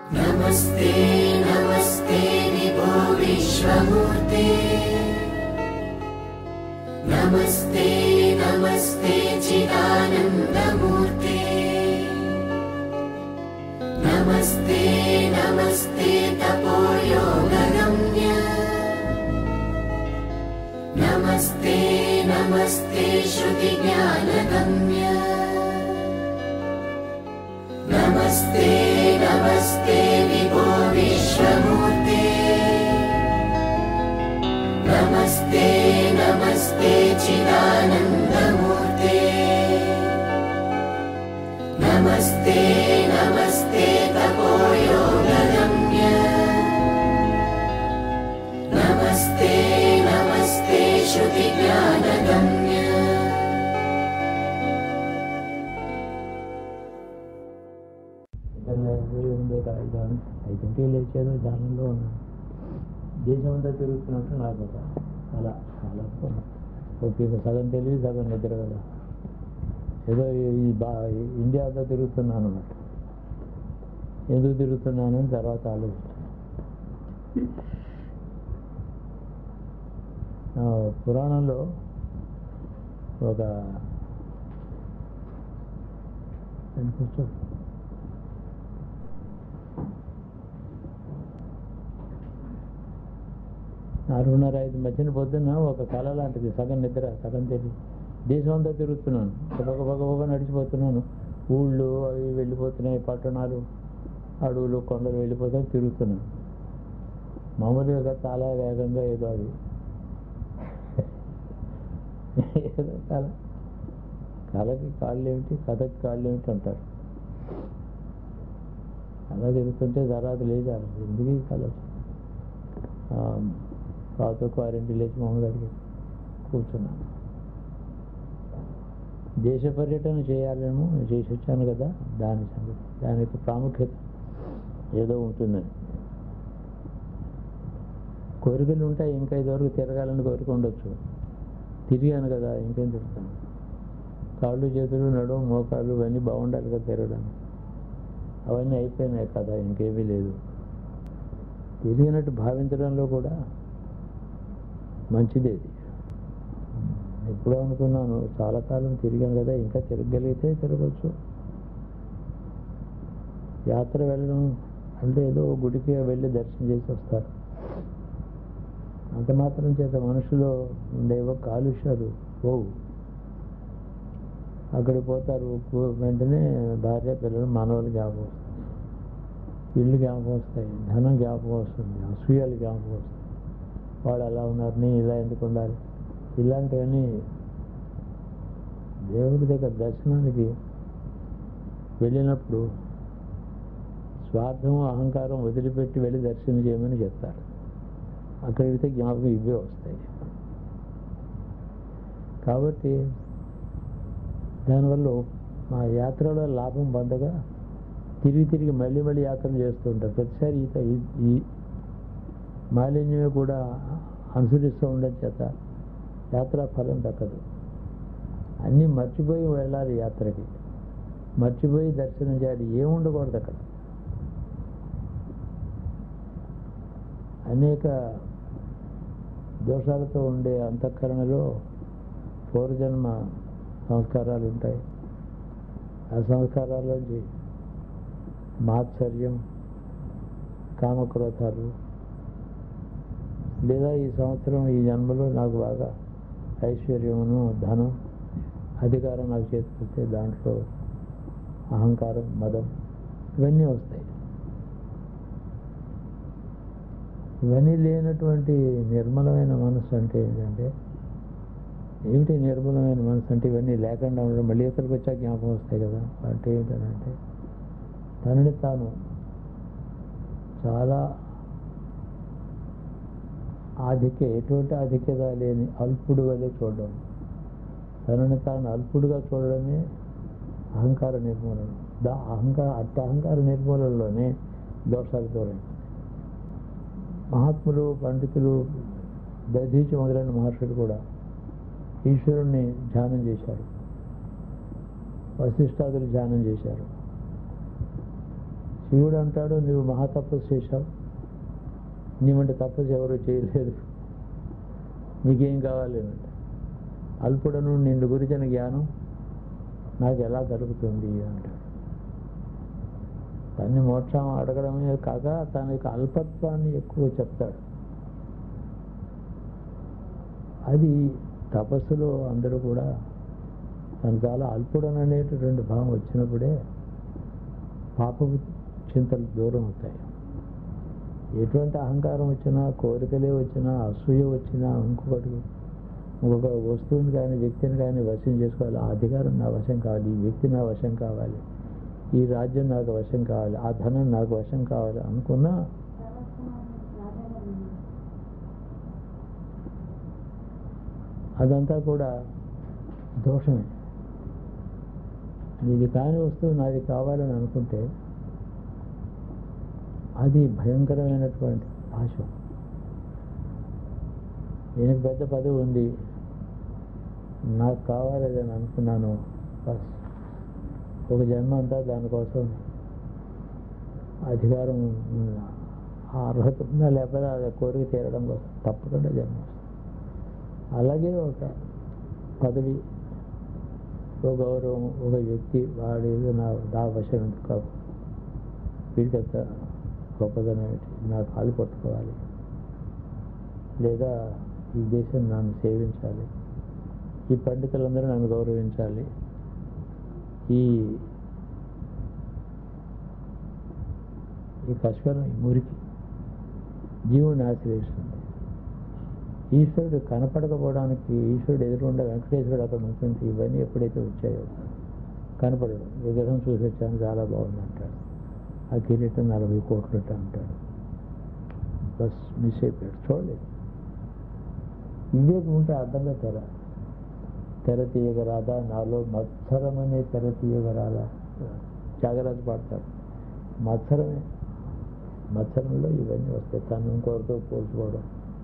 नमस्ते नमस्ते विभो विश्वमूर्ते नमस्ते नमस्ते चिदानन्दमूर्ते नमस्ते नमस्ते तपोयोगगम्य नमस्ते नमस्ते श्रुतिज्ञानगम्य नमस्ते नमस्ते विभो विश्वमूर्ते नमस्ते नमस्ते चिदानन्दमूर्ते नमस्ते नमस्ते तपोयोगगम्य नमस्ते नमस्ते श्रुतिज्ञानगम्य ఉందో కాదు అయితే లేచేదో ధ్యానంలో ఉన్నాను దేశమంతా తిరుగుతున్నట్టు నాకు ఒక అలా అలా ఓకే సగం తెలివి సగం నిద్ర కదా ఏదో ఈ బా ఇండియా అంతా తిరుగుతున్నాను అన్నమాట ఎందుకు తిరుగుతున్నానని తర్వాత ఆలోచించాను ఆ, పురాణంలో ఒక రెండు కూర్చో నాలుగున్నర ఐదు మధ్యన పొద్దున్న ఒక కళ లాంటిది సగం నిద్ర సగం తెలివి దేశం అంతా తిరుగుతున్నాను ఒక పక్క పక్క నడిచిపోతున్నాను ఊళ్ళు అవి వెళ్ళిపోతున్నాయి పట్టణాలు అడవులు కొండలు వెళ్ళిపోతా తిరుగుతున్నాను మామూలుగా చాలా వేగంగా ఏదో అది ఏదో కళ కళకి కాళ్ళు ఏమిటి కథకి కాళ్ళు ఏమిటి అంటారు అలా తిరుగుతుంటే తర్వాత లేదు ఎందుకు ఈ కళ పాత క్వారంటీ లేచి మొహం అడిగి కూర్చున్నాను దేశ పర్యటన చేయాలేమో చేసి వచ్చాను కదా దాని సంగతి దాని యొక్క ప్రాముఖ్యత ఏదో ఉంటుందని కోరికలు ఉంటాయి ఇంకా ఇదివరకు తిరగాలని కోరిక ఉండొచ్చు తిరిగాను కదా ఇంకేం తిరుగుతాను కాళ్ళు చేతులు నడుము మోకాళ్ళు ఇవన్నీ బాగుండాలి కదా తిరగడానికి అవన్నీ అయిపోయినాయి కదా ఇంకేమీ లేదు తిరిగినట్టు భావించడంలో కూడా మంచిది ఇది ఎప్పుడో అనుకున్నాను చాలా కాలం తిరిగాను కదా ఇంకా తిరగలిగితే తిరగచ్చు యాత్ర వెళ్ళడం అంటే ఏదో గుడికి వెళ్ళి దర్శనం చేసి వస్తారు అంత మాత్రం చేత మనుషులో ఉండేవో కాలుష్యాలు పోవు అక్కడికి పోతారు పో- వెంటనే భార్య పిల్లలు మనవలు జ్ఞాపకం వస్తారు ఇల్లు జ్ఞాపకం వస్తాయి ధనం జ్ఞాపకం వస్తుంది అసూయాలు జ్ఞాపకం వస్తాయి వాడు అలా ఉన్నారు నేను ఇలా ఎందుకు ఉండాలి ఇలాంటివన్నీ దేవుడి దగ్గర దర్శనానికి వెళ్ళినప్పుడు స్వార్థం అహంకారం వదిలిపెట్టి వెళ్ళి దర్శనం చేయమని చెప్తారు అక్కడికి వెళ్తే జ్ఞాపకం ఇవే వస్తాయి కాబట్టి దానివల్ల మా యాత్రలో లాభం పొందగా తిరిగి తిరిగి మళ్ళీ మళ్ళీ యాత్ర చేస్తూ ఉంటారు ప్రతిసారి ఈత ఈ- ఈ మాలిన్యమే కూడా అనుసరిస్తూ ఉండడం చేత యాత్రా ఫలం దక్కదు అన్నీ మర్చిపోయి వెళ్ళాలి యాత్రకి మర్చిపోయి దర్శనం చేయాలి ఏముండకూడదు అక్కడ అనేక దోషాలతో ఉండే అంతఃకరణలో పూర్వజన్మ సంస్కారాలు ఉంటాయి ఆ సంస్కారాల్లోంచి మాత్సర్యం కామక్రోధాలు లేదా ఈ సంవత్సరం ఈ జన్మలో నాకు బాగా ఐశ్వర్యమును ధనం అధికారం నాకు చేతికొస్తే దాంట్లో అహంకారం మదం ఇవన్నీ వస్తాయి ఇవన్నీ లేనటువంటి నిర్మలమైన మనసు అంటే ఏంటంటే ఏమిటి నిర్మలమైన మనసు అంటే ఇవన్నీ లేకుండా ఉండడం మళ్ళీ ఇతరులకు వచ్చా జ్ఞాపకం వస్తాయి కదా అంటే ఏంటంటే తనని తాను చాలా ఆధిక్య ఎటువంటి ఆధిక్యత లేని అల్పుడు వలె చూడడం తనని తాను అల్పుడుగా చూడడమే అహంకార నిర్మూలన దా అహంకార అట్టి అహంకార నిర్మూలనలోనే దోషాలు చూడండి మహాత్ములు పండితులు దధీచి మొదలైన మహర్షులు కూడా ఈశ్వరుణ్ణి ధ్యానం చేశారు వశిష్ఠాదులు ధ్యానం చేశారు శివుడు అంటాడు నువ్వు మహా తపస్సు చేశావు నీవంటి తపస్సు ఎవరు చేయలేదు నీకేం కావాలి అంటే అల్పుడను నిన్ను గురించిన జ్ఞానం నాకు ఎలా కలుగుతుంది అంటాడు తన్ని మోక్షం అడగడమే కాక తన యొక్క అల్పత్వాన్ని ఎక్కువ చెప్తాడు అది తపస్సులో అందరూ కూడా తను చాలా అల్పుడని అనేటటువంటి భావం వచ్చినప్పుడే పాపపు చింతలు దూరం అవుతాయి ఎటువంటి అహంకారం వచ్చినా కోరికలే వచ్చినా అసూయ వచ్చినా ఇంకొకటి ఇంకొక వస్తువుని కానీ వ్యక్తిని కానీ వశం చేసుకోవాలి ఆ అధికారం నా వశం కావాలి ఈ వ్యక్తి నా వశం కావాలి ఈ రాజ్యం నాకు వశం కావాలి ఆ ధనం నాకు వశం కావాలి అనుకున్నా అదంతా కూడా దోషమే నీది కాని వస్తువు నాది కావాలని అనుకుంటే అది భయంకరమైనటువంటి భాషం నేను పెద్ద పదవి ఉంది నాకు కావాలి అని అనుకున్నాను బస్ ఒక జన్మ అంతా దానికోసం అధికారం ఉందా, ఆ అర్హత ఉందా లేకపోతే అది కోరిక తీరడం కోసం తప్పకుండా జన్మ వస్తుంది. అలాగే ఒక పదవి ఒక గౌరవం ఒక వ్యక్తి వాడు ఏదో నా నా వశం ఎందుకు కాదు వీడికంత గొప్పదనం ఏమిటి నా కాలు పట్టుకోవాలి లేదా ఈ దేశం నన్ను సేవించాలి ఈ పండితులందరూ నన్ను గౌరవించాలి ఈ ఈ కష్కరం ఈ మురికి జీవుని ఆశ్రయిస్తుంది ఈశ్వరుడు కనపడకపోవడానికి ఈశ్వరుడు ఎదురుండా వెంకటేశ్వరుడు అక్కడ ఉంటుంది ఇవన్నీ ఎప్పుడైతే వచ్చాయో కనపడదు విగ్రహం చూసి వచ్చాను చాలా బాగుంది అంటాడు ఆ కిరీటం నలభై కోట్లు అంటాడు బస్ మిస్ అయిపోయాడు చూడలేదు వివేకం ఉంటే అర్థంగా తెర తెర తీయగరాదా నాలో మత్సరం అనే తెర తీయగరాదా త్యాగరాజు పాడతాడు మత్సరమే మత్సరంలో ఇవన్నీ వస్తాయి తను ఇంకొకరితో పోల్చుకోవడం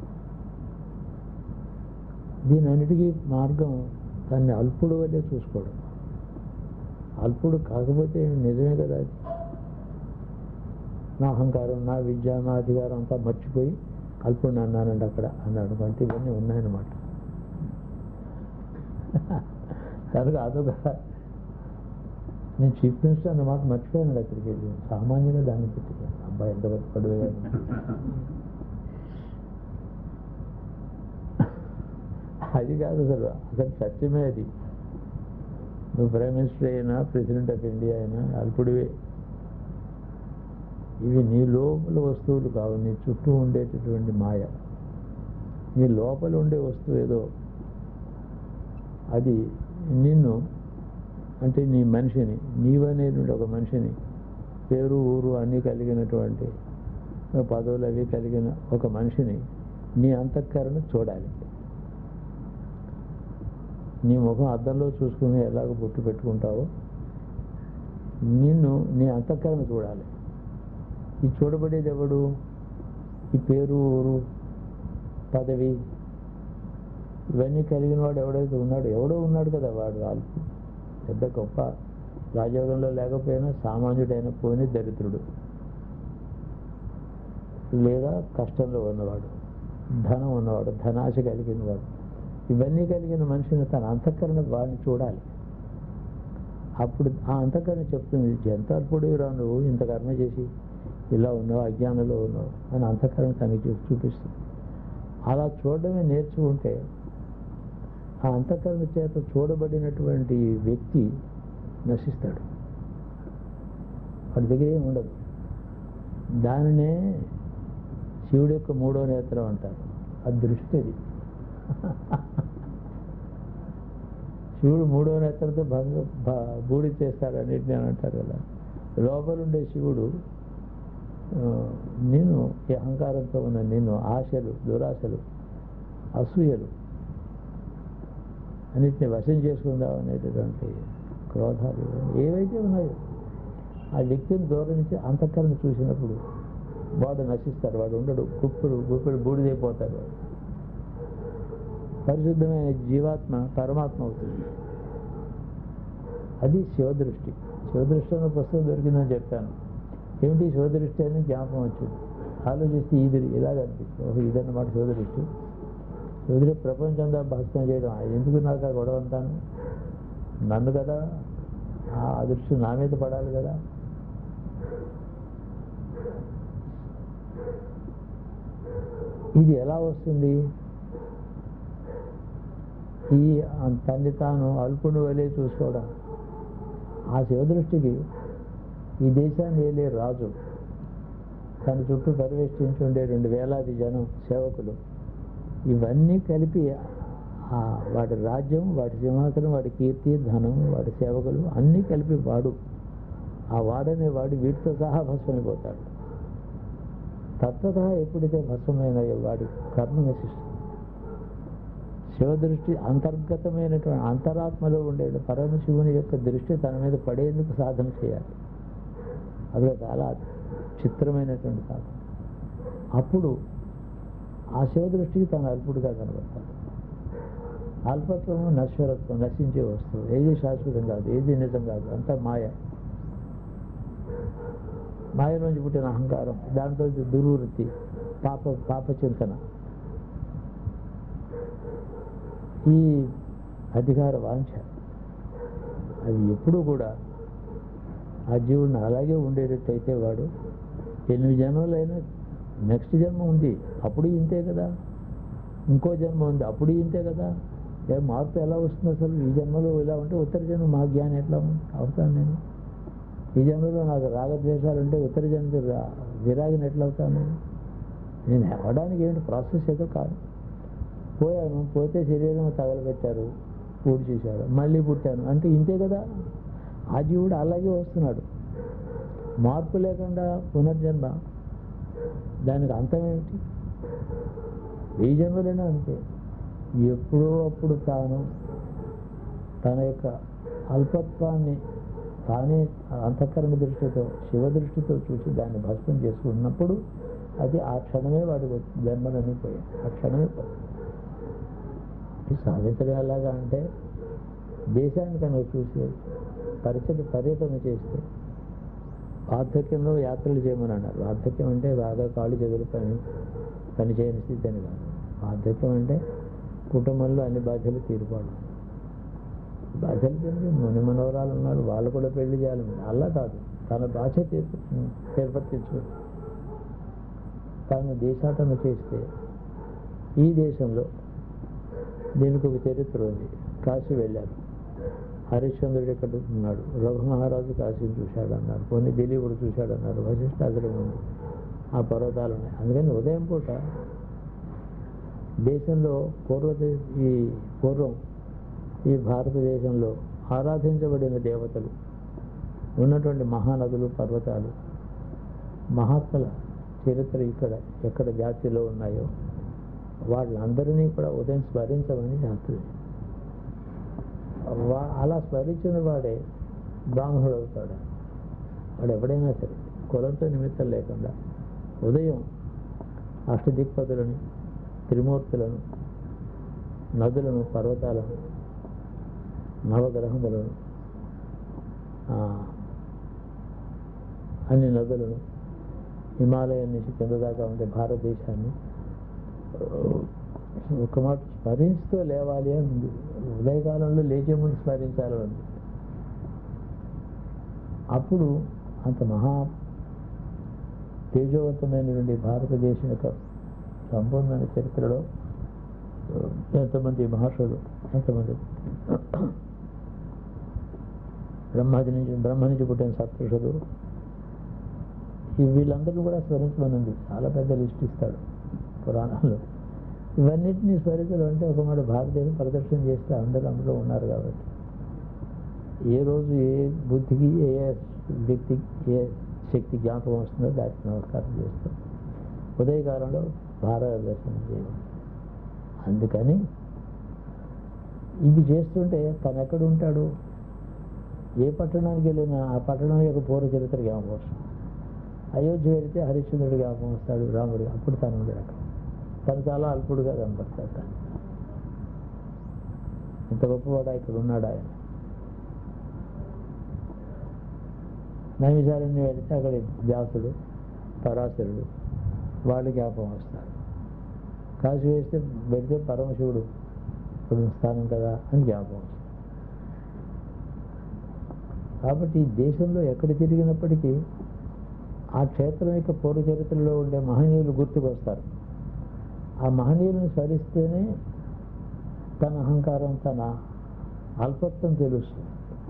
దీని అన్నిటికీ మార్గం దాన్ని అల్పుడు వల్లే చూసుకోవడం అల్పుడు కాకపోతే నిజమే కదా అది నా అహంకారం నా విద్య నా అధికారం అంతా మర్చిపోయి అల్పుడిని అన్నానండి అక్కడ అన్నాడు అంటే ఇవన్నీ ఉన్నాయన్నమాట కనుక అదొక నేను చీఫ్ మినిస్టర్ అన్నమాట మర్చిపోయాను అక్కడికి వెళ్ళి సామాన్యంగా దాన్ని పెట్టుకోను అబ్బాయి ఎంతవరకు పడిపోయాను అది కాదు అసలు అసలు సత్యమే అది నువ్వు ప్రైమ్ మినిస్టర్ అయినా ప్రెసిడెంట్ ఆఫ్ ఇండియా అయినా అల్పుడివే ఇవి నీ లోపల వస్తువులు కావు నీ చుట్టూ ఉండేటటువంటి మాయ నీ లోపల ఉండే వస్తువు ఏదో అది నిన్ను అంటే నీ మనిషిని నీవనేటువంటి ఒక మనిషిని పేరు ఊరు అన్నీ కలిగినటువంటి పదవులు అవి కలిగిన ఒక మనిషిని నీ అంతఃకరణ చూడాలి నీ ముఖం అద్దంలో చూసుకుని ఎలాగ బొట్టు పెట్టుకుంటావో నిన్ను నీ అంతఃకరణ చూడాలి ఈ చూడబడేది ఎవడు ఈ పేరు ఊరు పదవి ఇవన్నీ కలిగిన వాడు ఎవడైతే ఉన్నాడు ఎవడో ఉన్నాడు కదా వాడు వాళ్ళు పెద్ద గొప్ప రాజయోగంలో లేకపోయినా సామాన్యుడైన పోని దరిద్రుడు లేదా కష్టంలో ఉన్నవాడు ధనం ఉన్నవాడు ధనాశ కలిగిన వాడు ఇవన్నీ కలిగిన మనిషిని తన అంతఃకరణ వాడిని చూడాలి అప్పుడు ఆ అంతఃకరణ చెప్తుంది ఎంత అల్పుడిరా నువ్వు ఇంత కర్మ చేసి ఇలా ఉన్నావు అజ్ఞానంలో ఉన్నావు అని అంతఃకరణ తనకి చూ- చూపిస్తుంది అలా చూడడమే నేర్చుకుంటే ఆ అంతఃకరణ చేత చూడబడినటువంటి వ్యక్తి నశిస్తాడు వాడి దగ్గర ఏమి ఉండదు దానినే శివుడి యొక్క మూడో నేత్రం అంటారు అది దృష్టి అది శివుడు మూడో నేత్రంతో భంగ భ- బూడి చేస్తాడు అన్నిటిని అని అంటారు కదా లోపల ఉండే శివుడు ఆ, నేను ఈ అహంకారంతో ఉన్న నేను ఆశలు దురాశలు అసూయలు అన్నిటిని వశం చేసుకుందాం అనేటటువంటి క్రోధాలు ఏవైతే ఉన్నాయో ఆ వ్యక్తిని దూరం నుంచి అంతఃకరణ చూసినప్పుడు వాడు నశిస్తాడు వాడు ఉండడు గుప్పుడు గుప్పుడు బూడిదైపోతాడు వాడు పరిశుద్ధమైన జీవాత్మ పరమాత్మ అవుతుంది అది శివదృష్టి శివదృష్టి అనే పుస్తకం దొరికిందని చెప్పాను ఏమిటి శివదృష్టి అని జ్ఞాపకం వచ్చింది ఆలోచిస్తే ఇది ఇలాగ అనిపిస్తుంది ఓహో ఇదన్నమాట శివదృష్టి శివదృష్టి ప్రపంచంగా భస్మం చేయడం ఆ ఎందుకు నాకు ఆ గొడవ అంతాను నన్ను కదా ఆ దృష్టి నా మీద పడాలి కదా ఇది ఎలా వస్తుంది ఈ తల్లి తాను అల్పుని వలె చూసుకోవడం ఆ శివదృష్టికి ఈ దేశాన్ని ఏలే రాజు తన చుట్టూ పరివేష్టించి ఉండే రెండు వేలాది జనం సేవకులు ఇవన్నీ కలిపి ఆ వాడి రాజ్యం వాడి సింహాసనం వాడి కీర్తి ధనం వాడి సేవకులు అన్నీ కలిపి వాడు ఆ వాడనే వాడు వీటితో సహా భస్మైపోతాడు తత్వత ఎప్పుడైతే భస్మైన వాడి కర్మ నశిస్తుంది శివదృష్టి అంతర్గతమైనటువంటి అంతరాత్మలో ఉండే పరమశివుని యొక్క దృష్టి తన మీద పడేందుకు సాధన చేయాలి అది చాలా చిత్రమైనటువంటి సాధన అప్పుడు ఆ శివదృష్టికి తను అల్పుడుగా కనబడతాడు అల్పత్వము నశ్వరత్వం నశించే వస్తువు ఏది శాశ్వతం కాదు ఏది నిజం కాదు అంతా మాయ మాయ నుంచి పుట్టిన అహంకారం దాంట్లో దుర్వృత్తి పాప పాప చింతన ఈ అధికార వాంఛ అవి ఎప్పుడూ కూడా ఆ జీవుడిని అలాగే ఉండేటట్టయితే వాడు ఎనిమిది జన్మలైనా నెక్స్ట్ జన్మ ఉంది అప్పుడు ఇంతే కదా ఇంకో జన్మ ఉంది అప్పుడు ఇంతే కదా ఏ మార్పు ఎలా వస్తుంది అసలు ఈ జన్మలో ఇలా ఉంటే ఉత్తర జన్మ మా జ్ఞానం ఎట్లా అవుతాను నేను ఈ జన్మలో నాకు రాగద్వేషాలు ఉంటే ఉత్తర జన్మ రా- విరాగిని ఎట్లా అవుతాను నేను నేను అవ్వడానికి ఏంటి ప్రాసెస్ ఏదో కాదు పోయాను పోతే శరీరం తగలబెట్టారు పూడి చేశారు మళ్ళీ పుట్టాను అంటే ఇంతే కదా ఆ జీవుడు అలాగే వస్తున్నాడు మార్పు లేకుండా పునర్జన్మ దానికి అంతం ఏమిటి ఏ జన్మలైనా అంతే ఎప్పుడో అప్పుడు తాను తన యొక్క అల్పత్వాన్ని తానే అంతఃకరణ దృష్టితో శివ దృష్టితో చూసి దాన్ని భస్మం చేసుకున్నప్పుడు అది ఆ క్షణమే వాడికి వచ్చి జన్మలన్నీ పోయాయి ఆ క్షణమే పోయాయి ఇది సాధించడం ఎలాగా అంటే దేశాన్ని కనుక చూసి పరిచయ పర్యటన చేస్తే వార్ధక్యంలో యాత్రలు చేయమని అన్నారు వార్ధక్యం అంటే బాగా కాళ్ళు చెదురు పని పని చేయని స్థితి అని కాదు వార్ధక్యం అంటే కుటుంబంలో అన్ని బాధ్యతలు తీరిపోవడం బాధ్యతలు తీరి ముని మనవరాలు ఉన్నారు వాళ్ళు కూడా పెళ్లి చేయాలి అలా కాదు తన బాధ్యత ఏర్పరచుకో తాను దేశాటన చేస్తే ఈ దేశంలో దీనికి ఒక చరిత్ర ఉంది కాశీ వెళ్ళారు హరిశ్చంద్రుడు ఇక్కడ ఉన్నాడు రఘు మహారాజు కాశీని చూశాడు అన్నారు కొన్ని దిలీపుడు చూశాడు అన్నారు వశిష్ఠాశ్రమం ఉంది ఆ పర్వతాలు ఉన్నాయి అందుకని ఉదయం పూట దేశంలో పూర్వ ఈ పూర్వం ఈ భారతదేశంలో ఆరాధించబడిన దేవతలు ఉన్నటువంటి మహానదులు పర్వతాలు మహాత్ముల చరిత్ర ఇక్కడ ఎక్కడ జాతిలో ఉన్నాయో వాళ్ళందరినీ కూడా ఉదయం స్మరించమని శాస్త్రం వా అలా స్మరించిన వాడే బ్రాహ్మణుడు అవుతాడు వాడు ఎవడైనా సరే కులంతో నిమిత్తం లేకుండా ఉదయం అష్టదిక్పతులని త్రిమూర్తులను నదులను పర్వతాలను నవగ్రహములను ఆ, అన్ని నదులను హిమాలయం నుంచి కింద దాకా ఉండే భారతదేశాన్ని ఒక మాట స్మరిస్తూ లేవాలి అని ఉంది ఉదయకాలంలో లేచే ముందు స్మరించాలని ఉంది అప్పుడు అంత మహా తేజవంతమైనటువంటి భారతదేశం యొక్క సంపూర్ణ చరిత్రలో ఎంతమంది మహర్షులు ఎంతమంది బ్రహ్మాది నుంచి బ్రహ్మ నుంచి పుట్టిన సత్పురుషులు ఈ వీళ్ళందరూ కూడా స్మరించమని ఉంది చాలా పెద్ద లిస్ట్ ఇస్తాడు పురాణాల్లో ఇవన్నిటినీ స్మరించడం అంటే ఒక మాట భారతదేశం ప్రదర్శన చేస్తే అందరూ అందులో ఉన్నారు కాబట్టి ఏ రోజు ఏ బుద్ధికి ఏ వ్యక్తికి ఏ శక్తి జ్ఞాపకం వస్తుందో దానికి నమస్కారం చేస్తాం ఉదయకాలంలో భారత దర్శనం చేయాలి అందుకని ఇవి చేస్తుంటే తను ఎక్కడ ఉంటాడు ఏ పట్టణానికి వెళ్ళినా ఆ పట్టణం యొక్క పూర్వ చరిత్ర జ్ఞాపకం వస్తుంది అయోధ్య వెళితే హరిశ్చంద్రుడు జ్ఞాపకం వస్తాడు రాముడు అప్పుడు తను ఉండడు అక్కడ తను చాలా అల్పుడుగా కనపడతాడు తను ఇంత గొప్పవాడా ఇక్కడ ఉన్నాడు ఆయన నైమిషారణ్యం వెళితే అక్కడ వ్యాసుడు పరాశరుడు వాళ్ళు జ్ఞాపకం వస్తారు కాశీ వేస్తే పెడితే పరమశివుడు ఇప్పుడు స్థానం కదా అని జ్ఞాపకం వస్తుంది కాబట్టి ఈ దేశంలో ఎక్కడ తిరిగినప్పటికీ ఆ క్షేత్రం యొక్క పూర్వ చరిత్రలో ఉండే మహనీయులు గుర్తుకొస్తారు ఆ మహనీయులను స్మరిస్తేనే తన అహంకారం తన అల్పత్వం తెలుస్తుంది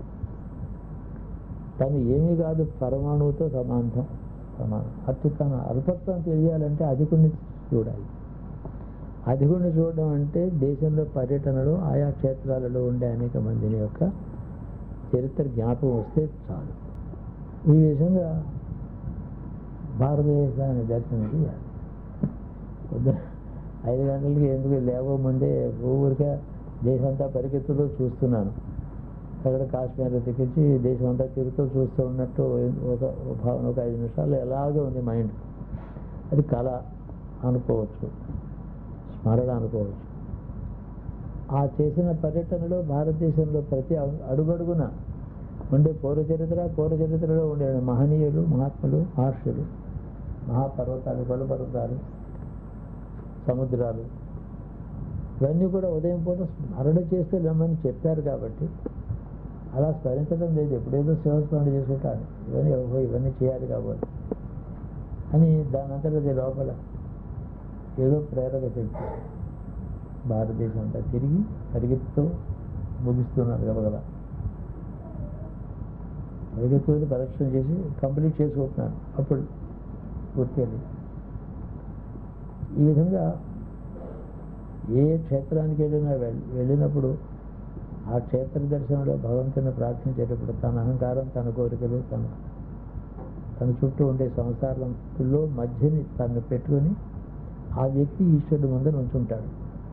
తను ఏమీ కాదు పరమాణువుతో సమానం సమానం అటు తన అల్పత్వం తెలియాలంటే అధికుణ్ణి చూడాలి అధికుణ్ణి చూడడం అంటే దేశంలో పర్యటనలో ఆయా క్షేత్రాలలో ఉండే అనేక మందిని యొక్క చరిత్ర జ్ఞాపకం వస్తే చాలు ఈ విధంగా భారతదేశాన్ని దర్శనం చేయాలి పొద్దున ఐదు గంటలకి ఎందుకు లేవముందే ఊరికే దేశమంతా పరిగెత్తుతో చూస్తున్నాను అక్కడ కాశ్మీర్ దిగించి దేశం అంతా తిరుగుతూ చూస్తూ ఉన్నట్టు ఒక ఒక భావన ఒక ఐదు నిమిషాలు ఎలాగే ఉంది మైండ్ అది కళ అనుకోవచ్చు స్మరణ అనుకోవచ్చు ఆ చేసిన పర్యటనలో భారతదేశంలో ప్రతి అడు- అడుగడుగున ఉండే పౌర చరిత్ర పౌర చరిత్రలో ఉండే మహనీయులు మహాత్ములు మహర్షులు మహాపర్వతాలు పర్వతాలు సముద్రాలు ఇవన్నీ కూడా ఉదయం పూట స్మరణ చేస్తే రమ్మని చెప్పారు కాబట్టి అలా స్మరించడం లేదు ఎప్పుడేదో శివస్మరణ చేసుకుంటాను ఇవన్నీ ఓహో ఇవన్నీ చేయాలి కాబట్టి అని దాని అంతటా లోపల ఏదో ప్రేరక శక్తి భారతదేశం అంతా తిరిగి పరిగెత్తుతూ ముగిస్తున్నారు గబగబా పరిగెత్తుని పరీక్షణ చేసి కంప్లీట్ చేసుకుంటున్నాను అప్పుడు పూర్తి ఈ విధంగా ఏ క్షేత్రానికి వెళ్ళినా వెళ్ వెళ్ళినప్పుడు ఆ క్షేత్ర దర్శనంలో భగవంతుని ప్రార్థించేటప్పుడు తన అహంకారం తన కోరికలు తన తన చుట్టూ ఉండే సంసారంలో మధ్యని తను పెట్టుకొని ఆ వ్యక్తి ఈశ్వరుడు ముందర ఉంచుంటాడు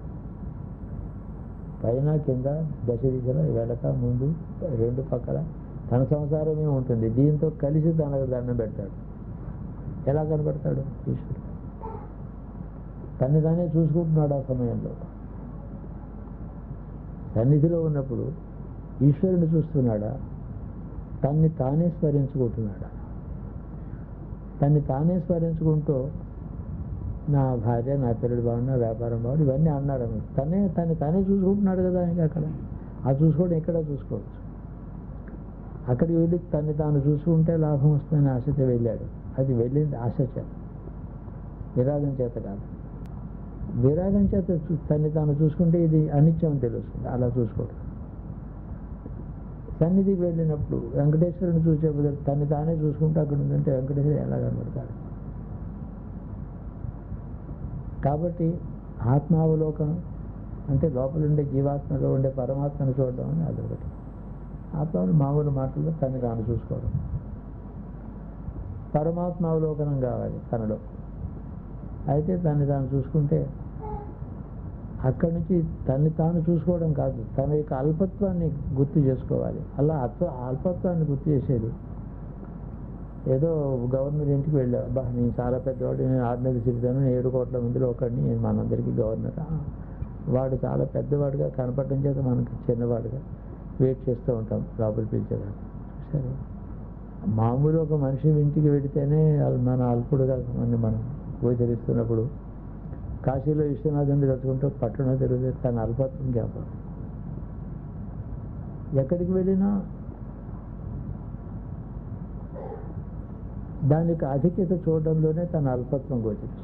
పైన కింద దశ దిశల వెనక ముందు రెండు పక్కల తన సంసారమే ఉంటుంది దీంతో కలిసి తనకు దండం పెడతాడు ఎలా కనబడతాడు ఈశ్వరుడు తన్ని తానే చూసుకుంటున్నాడు ఆ సమయంలో సన్నిధిలో ఉన్నప్పుడు ఈశ్వరుని చూస్తున్నాడా తన్ని తానే స్మరించుకుంటున్నాడా తన్ని తానే స్మరించుకుంటూ నా భార్య నా పిల్లడు బాగుండు నా వ్యాపారం బాగుండు ఇవన్నీ అన్నాడు అన్నమాట. తనే తన్ని తానే చూసుకుంటున్నాడు కదా ఇంకా అక్కడ ఆ చూసుకోవడం ఎక్కడ చూసుకోవచ్చు అక్కడికి వెళ్ళి తన్ని తాను చూసుకుంటే లాభం వస్తుందని ఆశతో వెళ్ళాడు అది వెళ్ళింది ఆశ చేత విరాగం చేత కాదు విరాగం చేత చూ- తన్ని తాను చూసుకుంటే ఇది అనిత్యం తెలుస్తుంది అలా చూసుకోవడం సన్నిధికి వెళ్ళినప్పుడు వెంకటేశ్వరుని చూసే బదులు తన్ని తానే చూసుకుంటూ అక్కడ ఉందంటే వెంకటేశ్వరుడు ఎలా కనబడతాడు కాబట్టి ఆత్మావలోకనం అంటే లోపల ఉండే జీవాత్మలో ఉండే పరమాత్మను చూడడం అని అదొకటి ఆత్మను మామూలు మాటల్లో తన్ని తాను చూసుకోవడం పరమాత్మ అవలోకనం కావాలి తనలో అయితే తన్ని తాను చూసుకుంటే అక్కడి నుంచి తన్ని తాను చూసుకోవడం కాదు తన యొక్క అల్పత్వాన్ని గుర్తు చేసుకోవాలి అలా అల్ప అల్పత్వాన్ని గుర్తు చేసేది ఏదో గవర్నర్ ఇంటికి వెళ్ళావు బా నేను చాలా పెద్దవాడు నేను ఆర్డినరీ సిటిజన్ నేను ఏడు కోట్ల మందిలో ఒకడిని నేను మనందరికీ గవర్నర్ ఆ, వాడు చాలా పెద్దవాడుగా కనపడడం చేత మనకి చిన్నవాడుగా వెయిట్ చేస్తూ ఉంటాం లోపల పిలిచేదాన్ని సరే మామూలు ఒక మనిషి ఇంటికి వెడితేనే అల్- మన అల్పుడుగా మన మనం గోచరిస్తున్నప్పుడు కాశీలో విశ్వనాథుని తలుచుకుంటూ పట్టణం తిరిగితే తన అల్పత్వం జ్ఞాపకం ఎక్కడికి వెళ్ళినా దానికి అధిక్యత చూడడంలోనే తన అల్పత్వం గోచరిస్తుంది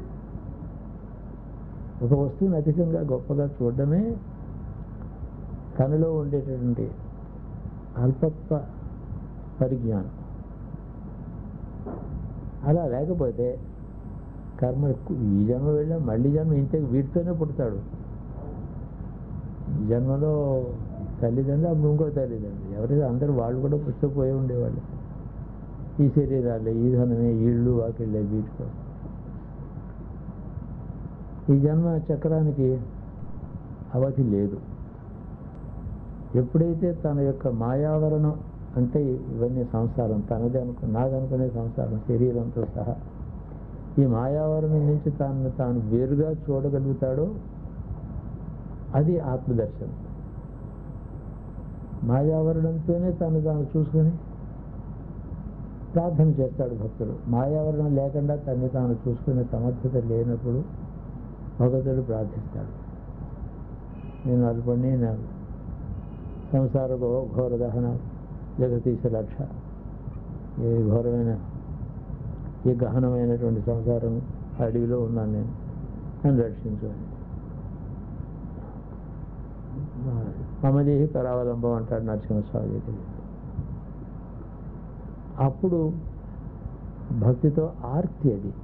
ఒక వస్తువుని అధికంగా గొప్పగా చూడడమే తనలో ఉండేటటువంటి అల్పత్వ పరిజ్ఞానం అలా లేకపోతే కర్మ ఎక్కువ ఈ జన్మ వెళ్ళా మళ్ళీ జన్మ ఇంతే వీటితోనే పుడతాడు ఈ జన్మలో తల్లిదండ్రులు అప్పుడు ఇంకో తల్లిదండ్రులు ఎవరైతే అందరూ వాళ్ళు కూడా పుస్తకపోయి ఉండేవాళ్ళు ఈ శరీరాలే ఈ ధనమే ఈ ఇళ్ళు వాకిళ్ళే వీటి కోసం ఈ జన్మ చక్రానికి అవధి లేదు ఎప్పుడైతే తన యొక్క మాయావరణం అంటే ఇవన్నీ సంసారం తనదే అనుకు నాదనుకునే సంసారం శరీరంతో సహా ఈ మాయావరణం నుంచి తాను తాను వేరుగా చూడగలుగుతాడో అది ఆత్మదర్శనం మాయావరణంతోనే తను తాను చూసుకొని ప్రార్థన చేస్తాడు భక్తుడు మాయావరణం లేకుండా తన్ని తాను చూసుకునే సమర్థత లేనప్పుడు భగతుడు ప్రార్థిస్తాడు నేను అల్పణి నేను సంసార ఘో- ఘోర దహన జగతీశ రక్ష ఏ ఘోరమైన ఈ గహనమైనటువంటి సంసారం అడవిలో ఉన్నాను నేను నన్ను రక్షించు అని మమదేహి కరావలంబం అంటాడు నరసింహస్వామి దగ్గర అప్పుడు భక్తితో ఆర్తి అది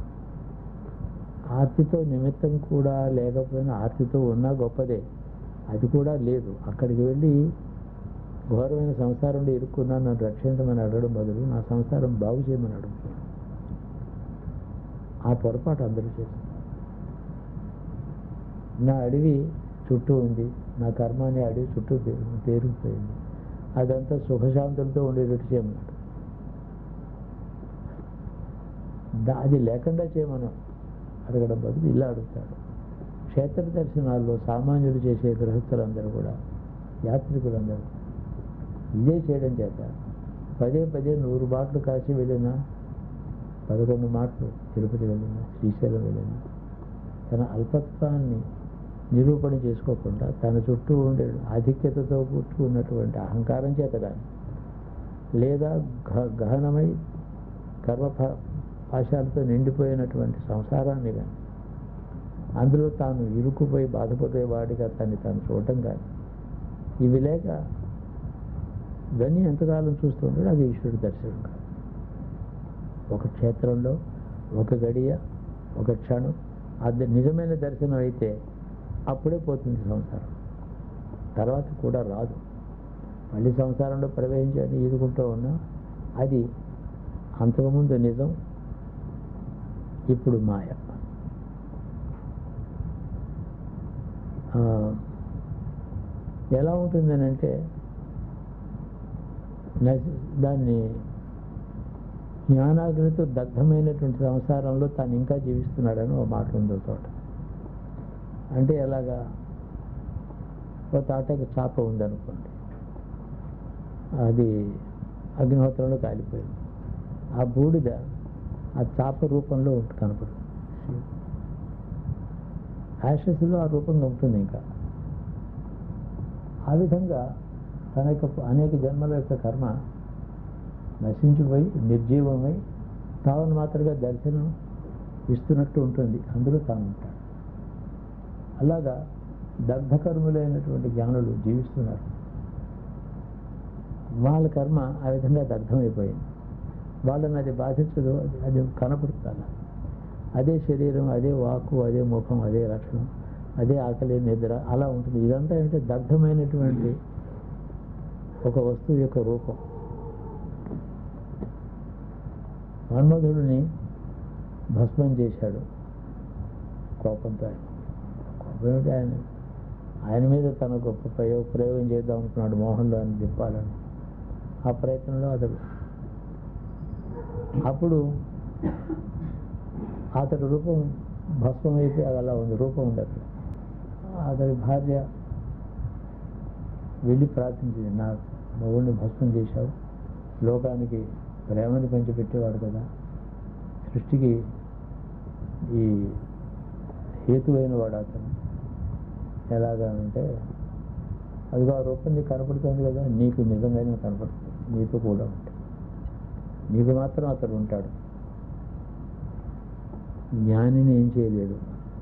ఆర్తితో నిమిత్తం కూడా లేకపోయినా ఆర్తితో ఉన్నా గొప్పదే అది కూడా లేదు అక్కడికి వెళ్ళి ఘోరమైన సంసారంలో ఇరుక్కున్నా నన్ను రక్షించమని అడగడం బదులు నా సంసారం బాగు చేయమని అడుగుతున్నాను ఆ పొరపాటు అందరూ చేస్తారు నా అడవి చుట్టూ ఉంది నా కర్మ అనే అడవి చుట్టూ పే- పేరుకుపోయింది అదంతా సుఖశాంతులతో ఉండేటట్టు చేయమన్నాడు దా- అది లేకుండా చేయమను అడగడం బదులు ఇలా అడుగుతాడు క్షేత్ర దర్శనాల్లో సామాన్యులు చేసే గృహస్థులందరూ కూడా యాత్రికులందరూ ఇదే చేయడం చేత పదే పదే నూరు మాటలు కాసి వెళ్ళినా పదకొండు మాటలు తిరుపతి వెళ్ళినా శ్రీశైలం వెళ్ళినా తన అల్పత్వాన్ని నిరూపణ చేసుకోకుండా తన చుట్టూ ఉండే ఆధిక్యతతో పుట్టు ఉన్నటువంటి అహంకారం చేత కానీ లేదా గ- గహనమై కర్మ పా- పాశాలతో నిండిపోయినటువంటి సంసారాన్ని కానీ అందులో తాను ఇరుక్కుపోయి బాధపడేవాడిగా తన్ని తాను చూడటం కానీ ఇవి లేక ఇవన్నీ ఎంతకాలం చూస్తూ ఉంటాడు అది ఈశ్వరుడు దర్శనం కాదు ఒక క్షేత్రంలో ఒక గడియ ఒక క్షణం అది నిజమైన దర్శనం అయితే అప్పుడే పోతుంది సంసారం తర్వాత కూడా రాదు మళ్ళీ సంసారంలో ప్రవేశించని ఈదుకుంటూ ఉన్నా అది అంతకుముందు నిజం ఇప్పుడు మాయ ఆ, ఎలా ఉంటుందని అంటే నశ- దాన్ని జ్ఞానాగ్నితో దగ్ధమైనటువంటి సంసారంలో తాను ఇంకా జీవిస్తున్నాడని ఒక మాట ఉందో చోట అంటే ఎలాగా ఒక తాటకి చాప ఉందనుకోండి అది అగ్నిహోత్రంలో కాలిపోయింది ఆ బూడిద ఆ చాప రూపంలో ఉంటు- కనపడుతుంది యాషస్లో ఆ రూపంగా ఉంటుంది ఇంకా ఆ విధంగా తన యొక్క అనేక జన్మల యొక్క కర్మ నశించిపోయి నిర్జీవమై తాను మాత్రమే దర్శనం ఇస్తున్నట్టు ఉంటుంది అందులో తాను ఉంటాడు అలాగా దగ్ధకర్ములైనటువంటి జ్ఞానులు జీవిస్తున్నారు వాళ్ళ కర్మ ఆ విధంగా దగ్ధమైపోయింది వాళ్ళని అది బాధించదు అది అది కనపడుతుంది అదే శరీరం అదే వాక్కు అదే ముఖం అదే లక్షణం అదే ఆకలి నిద్ర అలా ఉంటుంది ఇదంతా ఏంటంటే దగ్ధమైనటువంటి ఒక వస్తువు యొక్క రూపం మన్మధుడిని భస్మం చేశాడు కోపంతో ఆయన కోపం ఏమిటి ఆయన ఆయన మీద తన గొప్ప ప్రయోగ ప్రయోగం చేద్దాం అనుకున్నాడు మోహన్లో అని తిప్పాలని ఆ ప్రయత్నంలో అతడు అప్పుడు అతడి రూపం భస్మం అయిపోయి అది అలా ఉంది రూపం ఉంది అక్కడ అతడి భార్య వెళ్ళి ప్రార్థించింది నా మగుడిని భస్మం చేశావు లోకానికి ప్రేమని పంచిపెట్టేవాడు కదా సృష్టికి ఈ హేతువైన వాడు అతను ఎలాగా అంటే అదిగో ఆ రూపం నీకు కనపడుతుంది కదా నీకు నిజంగానే కనపడుతుంది నీతో కూడా ఉంటాడు నీకు మాత్రం అతడు ఉంటాడు జ్ఞానిని ఏం చేయలేడు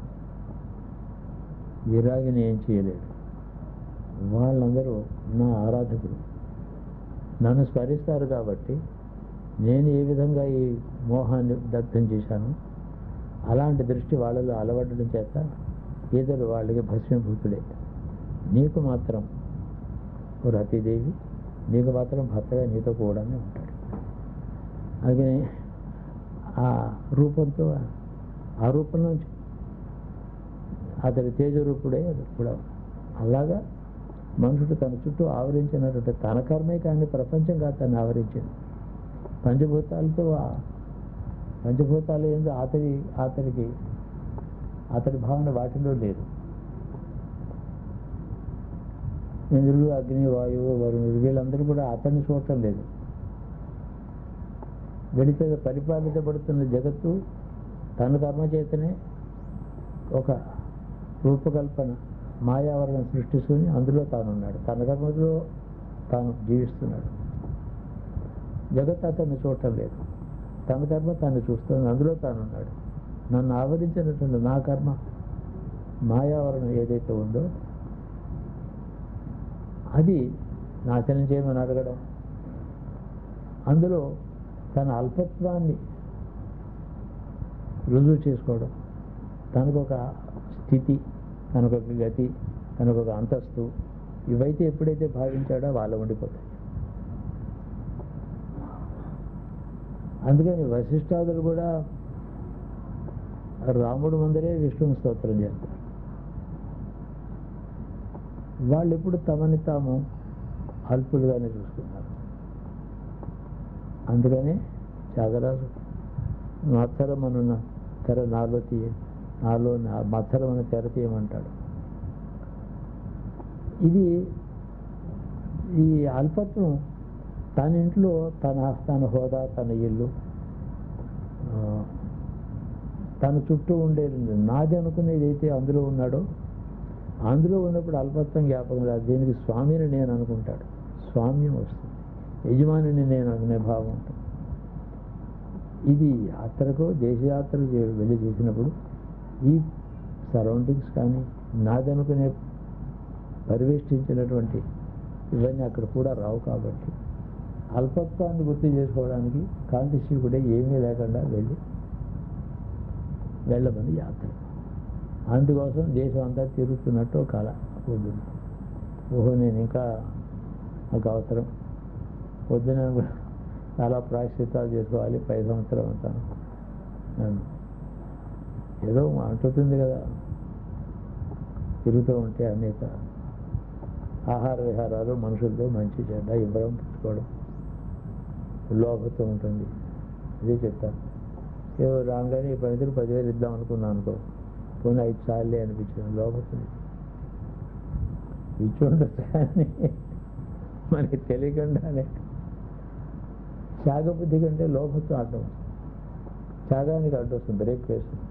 విరాగిని ఏం చేయలేడు వాళ్ళందరూ నా ఆరాధకులు నన్ను స్మరిస్తారు కాబట్టి నేను ఏ విధంగా ఈ మోహాన్ని దగ్ధం చేశాను అలాంటి దృష్టి వాళ్ళలో అలవడడం చేత ఇతరు వాళ్ళకి భస్మీభూతుడే నీకు మాత్రం ఓ రతీదేవి నీకు మాత్రం భర్తగా నీతో కూడానే ఉంటాడు అలాగే ఆ రూపంతో ఆ రూపంలోంచి అతడి తేజరూపుడే అది కూడా అలాగా మనుషుడు తన చుట్టూ ఆవరించినటువంటి తన కర్మే కానీ ప్రపంచం కాదు తను ఆవరించింది పంచభూతాలతో ఆ- పంచభూతాలు ఏందో అతడి అతడికి అతడి భావన వాటిలో లేదు ఇంద్రుడు అగ్ని వాయువు వరుణుడు వీళ్ళందరూ కూడా అతన్ని చూడటం లేదు వెళితే పరిపాలించబడుతున్న జగత్తు తన కర్మ చేతనే ఒక రూపకల్పన మాయావరణం సృష్టిస్తుని అందులో తాను ఉన్నాడు తన కర్మలో తాను జీవిస్తున్నాడు జగత్ అతన్ని చూడటం లేదు తన కర్మ తాను చూస్తుంది అందులో తాను ఉన్నాడు నన్ను ఆవరించినటువంటి నా కర్మ మాయావరణం ఏదైతే ఉందో అది నాశనం చేయమని అడగడం అందులో తన అల్పత్వాన్ని రుజువు చేసుకోవడం తనకొక స్థితి తనకొక గతి తనకొక అంతస్తు ఇవైతే ఎప్పుడైతే భావించాడో వాళ్ళ ఉండిపోతాయి అందుకని వశిష్ఠాదులు కూడా రాముడు ముందరే విష్ణుని స్తోత్రం చేస్తారు వాళ్ళు ఎప్పుడు తమని తాము అల్పులుగానే చూసుకున్నారు అందుకనే త్యాగరాజు మత్సరం అనున్న తెర నాలో తీయ నాలో నా మత్సరం అన్న తెర తీయమంటాడు ఇది ఈ అల్పత్వం తన ఇంట్లో తన తన హోదా తన ఇల్లు ఆ, తన చుట్టూ ఉండే నాది అనుకునేది అయితే అందులో ఉన్నాడో అందులో ఉన్నప్పుడు అల్పత్వం జ్ఞాపకం రాదు దీనికి స్వామిని నేను అనుకుంటాడు స్వామ్యం వస్తుంది యజమానిని నేను అనుకునే భావం ఉంటుంది ఇది యాత్రకు దేశయాత్రకు చే- వెళ్ళి చేసినప్పుడు ఈ సరౌండింగ్స్ కానీ నాదనుకునే పరివేష్టించినటువంటి ఇవన్నీ అక్కడ కూడా రావు కాబట్టి అల్పత్వాన్ని గుర్తు చేసుకోవడానికి కాంతిశివుడే ఏమీ లేకుండా వెళ్ళి వెళ్ళమని యాత్ర అందుకోసం దేశం అంతా తిరుగుతున్నట్టు కళ పొద్దున ఓహో నేను ఇంకా నాకు అవసరం పొద్దున చాలా ప్రాయశ్చిత్తాలు చేసుకోవాలి పై సంవత్సరం అంతా నన్ను ఏదో అంటుతుంది కదా తిరుగుతూ ఉంటే అనేక ఆహార విహారాలు మనుషులతో మంచి చెడ్డ ఇవ్వడం పుచ్చుకోవడం లోపతో ఉంటుంది అదే చెప్తాను ఏవో రాగానే ఈ పనితులు పదివేలు ఇద్దాం అనుకున్నాను అనుకో పోనీ ఐదు సార్లే అనిపించింది లోపతుంది ఇచ్చి ఉండొచ్చు కానీ మనకి తెలియకుండానే త్యాగబుద్ధి కంటే లోపత్వం అడ్డం వస్తుంది త్యాగానికి అడ్డు వస్తుంది బ్రేక్ వేస్తుంది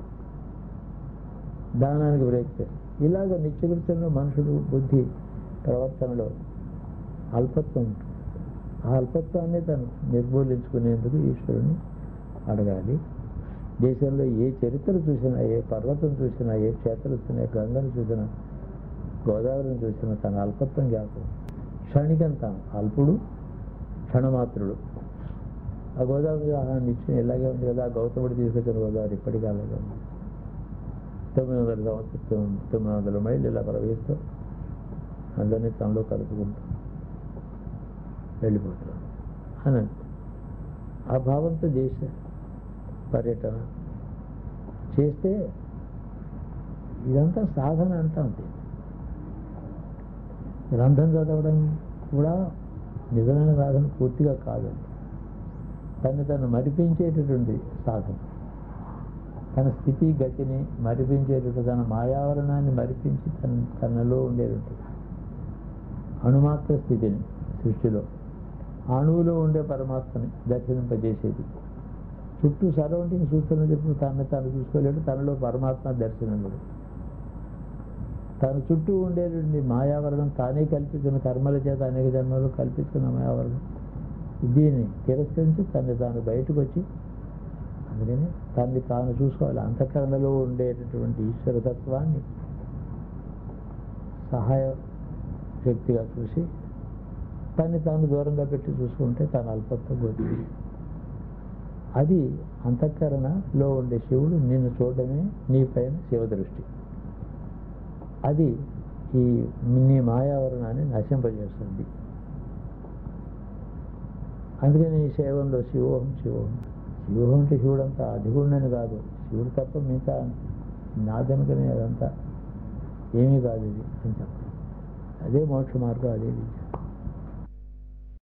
దానానికి బ్రేక్ వేస్తుంది ఇలాగ నిత్యకృత్యంలో మనుషుడు బుద్ధి ప్రవర్తనలో అల్పత్వం ఉంటుంది ఆ అల్పత్వాన్ని తను నిర్మూలించుకునేందుకు ఈశ్వరుని అడగాలి దేశంలో ఏ చరిత్ర చూసినా ఏ పర్వతం చూసినా ఏ క్షేత్రం చూసినా ఏ గంగను చూసినా గోదావరిని చూసినా తన అల్పత్వం జ్ఞాపకం క్షణికం తాను అల్పుడు క్షణమాత్రుడు ఆ గోదావరి ఆ నిత్యం ఇలాగే ఉంది కదా ఆ గౌతముడు తీసుకొచ్చిన గోదావరి ఇప్పటికీ అలాగే ఉంది తొమ్మిది వందల సంవత్సరం తొమ్మిది వందల మైళ్ళు ఇలా ప్రవహిస్తూ అందరినీ తనలో కలుపుకుంటూ వెళ్ళిపోతాడు అని అనుకో. ఆ భావంతో దేశ పర్యటన చేస్తే ఇదంతా సాధన అంటాం దీన్ని. గ్రంథం చదవడం కూడా నిజమైన సాధన పూర్తిగా కాదండి తను తను మరిపించేటటువంటి సాధన తన స్థితి గతిని మరిపించేటటువంటి తన మాయావరణాన్ని మరిపించి తన తనలో ఉండేటువంటి అణుమాత్ర స్థితిని సృష్టిలో అణువులో ఉండే పరమాత్మని దర్శనింపజేసేది చుట్టూ సరౌండింగ్ చూస్తున్నప్పుడు తను తాను చూసుకోలేడు తనలో పరమాత్మ దర్శనం కూడా తన చుట్టూ ఉండేటువంటి మాయావరణం తానే కల్పించిన కర్మల చేత అనేక జన్మలు కల్పించిన మాయావరణం దీన్ని తిరస్కరించి తను తాను బయటకు వచ్చి అందుకని తన్ని తాను చూసుకోవాలి అంతఃకరణలో ఉండేటటువంటి ఈశ్వరతత్వాన్ని సహాయ శక్తిగా చూసి తన్ని తాను దూరంగా పెట్టి చూసుకుంటే తన అల్పత్వం పోతుంది అది అంతఃకరణలో ఉండే శివుడు నిన్ను చూడడమే నీ పైన శివదృష్టి అది ఈ నీ మాయావరణాన్ని నశింపజేస్తుంది అందుకని ఈ సేవంలో శివోహం శివోహం శివోహం అంటే శివుడు అంతా అధిగుండని కాదు శివుడు తప్ప మిగతా నాదనుకునే అదంతా ఏమీ కాదు ఇది అని చెప్పాలి అదే మోక్ష మార్గం అదే విద్య